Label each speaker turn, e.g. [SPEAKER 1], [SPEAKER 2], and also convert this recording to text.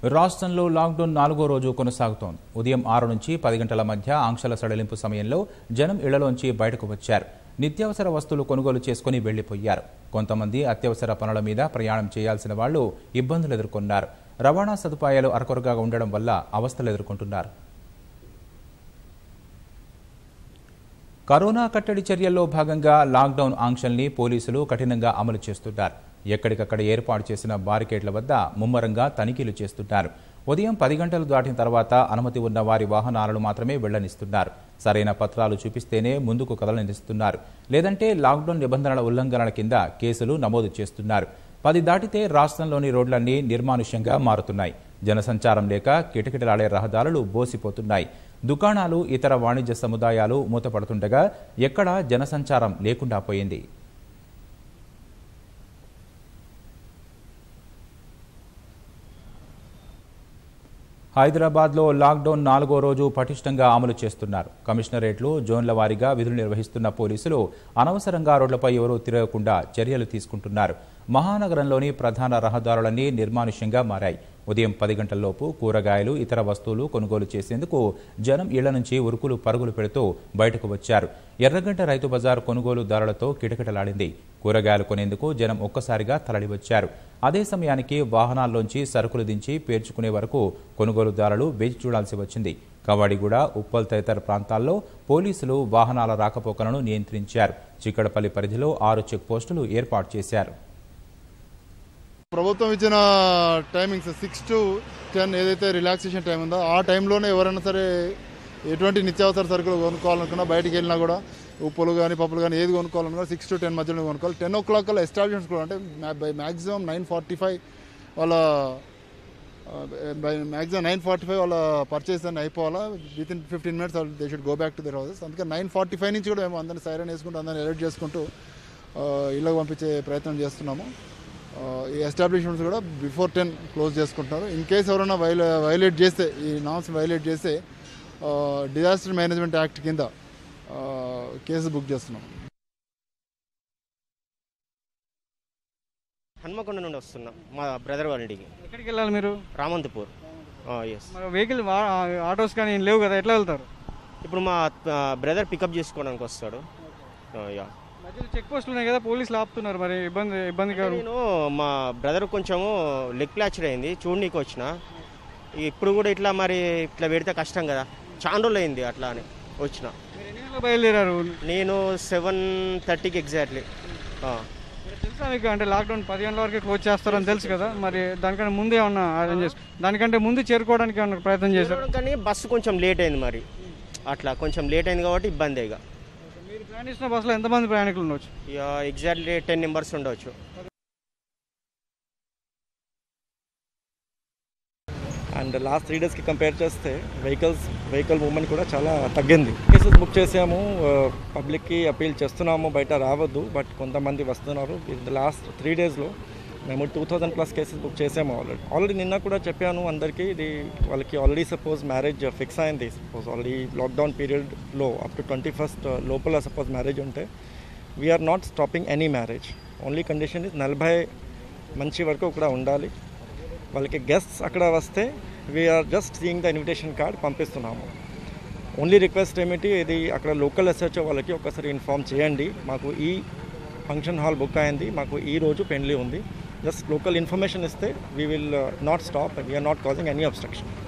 [SPEAKER 1] రాష్ట్రంలో లాక్డౌన్ నాలుగో రోజు కొనసాగుతోంది ఉదయం ఆరు నుంచి పది గంటల మధ్య ఆంక్షల సడలింపు సమయంలో జనం ఇళ్లలోంచి బయటకు వచ్చారు నిత్యావసర వస్తువులు కొనుగోలు చేసుకుని వెళ్లిపోయారు కొంతమంది అత్యవసర పనుల మీద ప్రయాణం చేయాల్సిన వాళ్లు ఇబ్బందులు ఎదుర్కొన్నారు రవాణా సదుపాయాలు అరకొరగా ఉండడం వల్ల అవస్థలు ఎదుర్కొంటున్నారు కరోనా కట్టడి చర్యల్లో భాగంగా లాక్డౌన్ ఆంక్షల్ని పోలీసులు కఠినంగా అమలు చేస్తున్నారు ఎక్కడికక్కడ ఏర్పాటు చేసిన బారికేడ్ల వద్ద ముమ్మరంగా తనిఖీలు చేస్తున్నారు ఉదయం పది గంటలు దాటిన తర్వాత అనుమతి ఉన్న వారి వాహనాలను మాత్రమే వెళ్లనిస్తున్నారు సరైన పత్రాలు చూపిస్తేనే ముందుకు కదలనిస్తున్నారు లేదంటే లాక్డౌన్ నిబంధనల ఉల్లంఘనల కింద కేసులు నమోదు చేస్తున్నారు పది దాటితే రాష్ట్రంలోని రోడ్లన్నీ నిర్మానుష్యంగా మారుతున్నాయి జనసంచారం లేక కిటకిటలాడే రహదారులు బోసిపోతున్నాయి దుకాణాలు ఇతర వాణిజ్య సముదాయాలు మూతపడుతుండగా ఎక్కడా జనసంచారం లేకుండా పోయింది హైదరాబాద్లో లాక్డౌన్ నాలుగో రోజు పటిష్టంగా అమలు చేస్తున్నారు కమిషనరేట్లు జోన్ల వారీగా విధులు నిర్వహిస్తున్న పోలీసులు అనవసరంగా రోడ్లపై ఎవరూ తిరగకుండా చర్యలు తీసుకుంటున్నారు మహానగరంలోని ప్రధాన రహదారులన్నీ నిర్మానుష్యంగా మారాయి ఉదయం పది గంటల్లోపు కూరగాయలు ఇతర వస్తువులు కొనుగోలు చేసేందుకు జనం ఇళ్ల నుంచి ఉరుకులు పరుగులు పెడుతూ బయటకు వచ్చారు ఎర్రగడ్డ రైతు బజార్ కొనుగోలుదారులతో కిటకిటలాడింది కూరగాయలు కొనేందుకు జనం ఒక్కసారిగా తరలి వచ్చారు అదే సమయానికి వాహనాల్లోంచి సరుకులు దించి పేర్చుకునే వరకు కొనుగోలుదారులు వేచి చూడాల్సి వచ్చింది కవాడిగూడ ఉప్పల్ తదితర ప్రాంతాల్లో పోలీసులు వాహనాల రాకపోకలను నియంత్రించారు చిక్కడపల్లి పరిధిలో ఆరు చెక్ పోస్టులు ఏర్పాటు చేశారు
[SPEAKER 2] ప్రభుత్వం ఇచ్చిన టైమింగ్స్ సిక్స్ టు టెన్ ఏదైతే రిలాక్సేషన్ టైం ఉందో ఆ టైంలోనే ఎవరైనా సరే ఎటువంటి నిత్యావసర సరుకులు కొనుక్కోవాలనుకున్నా బయటికి వెళ్ళినా కూడా ఉప్పులు కానీ పప్పులు కానీ ఏది కొనుక్కోవాలనుకున్నా సిక్స్ టు టెన్ మధ్యలో కొనుక్కోవాలి టెన్ ఓ క్లాక్ కల్లా ఎస్టాబ్లిష్మెంట్స్ కూడా అంటే by maximum nine forty five వాళ్ళ by maximum nine forty five వాళ్ళ పర్చేస్ అని అయిపోవాలా within fifteen minutes they should go back to their houses అందుకే నైన్ ఫార్టీ ఫైవ్ నుంచి కూడా మేము అందరిని సైరన్ వేసుకుంటూ అందరిని అలర్ట్ చేసుకుంటూ ఇళ్ళకి పంపించే ప్రయత్నం చేస్తున్నాము ఈ ఎస్టాబ్లిష్మెంట్స్ కూడా బిఫోర్ టెన్ క్లోజ్ చేసుకుంటున్నారు ఇన్ కేస్ ఎవరైనా వైలే వైలేట్ చేస్తే ఈ నామ్స్ వైలేట్ చేస్తే డిజాస్టర్ మేనేజ్మెంట్ యాక్ట్ కింద కేసు బుక్ చేస్తున్నాం
[SPEAKER 3] హన్మకొండ నుండి వస్తున్నా మా బ్రదర్ వాళ్ళ ఇంటికి
[SPEAKER 4] ఎక్కడికి వెళ్ళాలి మీరు
[SPEAKER 3] రామంతపూర్ ఎస్
[SPEAKER 4] మరి వెహికల్ వా- ఆటోస్ కానీ ఏం లేవు కదా ఎట్లా వెళ్తారు
[SPEAKER 3] ఇప్పుడు మా బ్రదర్ పికప్ చేసుకోవడానికి వస్తాడు యా
[SPEAKER 4] మధ్యలో చెక్ పోస్టులు ఉన్నాయి కదా పోలీసులు ఆపుతున్నారు మరి ఇబ్బంది ఇబ్బందికరం
[SPEAKER 3] నేను మా బ్రదర్ కొంచెము లెగ్ ప్లాచర్ అయింది చూడనీకి వచ్చిన ఇప్పుడు కూడా ఇట్లా మరి ఇట్లా పెడితే కష్టం కదా చాలా రోజులు అయింది అట్లా అని వచ్చిన
[SPEAKER 4] మీరు ఎన్ని గంటలకు బయలుదేరారు
[SPEAKER 3] నేను సెవెన్ థర్టీకి ఎగ్జాక్ట్లీ
[SPEAKER 4] మరి తెలుసా మీకు అంటే లాక్డౌన్ పది గంటల వరకు క్లోజ్ చేస్తారని తెలుసు కదా మరి దానికంటే ముందే ఏమన్నా అరేంజ్ చేసు దానికంటే ముందు చేరుకోవడానికి ఏమన్నా ప్రయత్నం చేశారు
[SPEAKER 3] కానీ బస్సు కొంచెం లేట్ అయింది మరి అట్లా కొంచెం లేట్ అయింది కాబట్టి ఇబ్బంది ఇక
[SPEAKER 4] మీరు ప్రయాణిస్తున్న బస్సులో ఎంతమంది ప్రయాణికులు ఉండొచ్చు
[SPEAKER 3] ఇక ఎగ్జాక్ట్లీ టెన్ నెంబర్స్ ఉండవచ్చు
[SPEAKER 5] అండ్ లాస్ట్ త్రీ డేస్కి కంపేర్ చేస్తే వెహికల్స్ వెహికల్ మూవ్మెంట్ కూడా చాలా తగ్గింది కేసెస్ బుక్ చేసాము పబ్లిక్కి అపీల్ చేస్తున్నాము బయట రావద్దు బట్ కొంతమంది వస్తున్నారు లాస్ట్ త్రీ డేస్లో మేము two thousand plus cases book చేసాము ఆల్రెడీ ఆల్రెడీ నిన్న కూడా చెప్పాను అందరికీ ఇది వాళ్ళకి ఆల్రెడీ సపోజ్ మ్యారేజ్ ఫిక్స్ అయింది సపోజ్ ఆల్రెడీ లాక్డౌన్ పీరియడ్లో అప్ టు ట్వంటీ ఫస్ట్ లోపల సపోజ్ మ్యారేజ్ ఉంటే we're not stopping any marriage only condition is నలభై మంచి వరకు కూడా ఉండాలి వాళ్ళకి గెస్ట్స్ అక్కడ వస్తే we're just seeing the invitation card పంపిస్తున్నాము ఓన్లీ రిక్వెస్ట్ ఏమిటి ఇది అక్కడ లోకల్ ఎస్హెచ్ఓ వాళ్ళకి ఒకసారి ఇన్ఫామ్ చేయండి మాకు ఈ ఫంక్షన్ హాల్ బుక్ అయింది మాకు ఈ రోజు పెండ్లి ఉంది జస్ట్ లోకల్ ఇన్ఫర్మేషన్ ఇస్తే we will not stop we're not causing any abstraction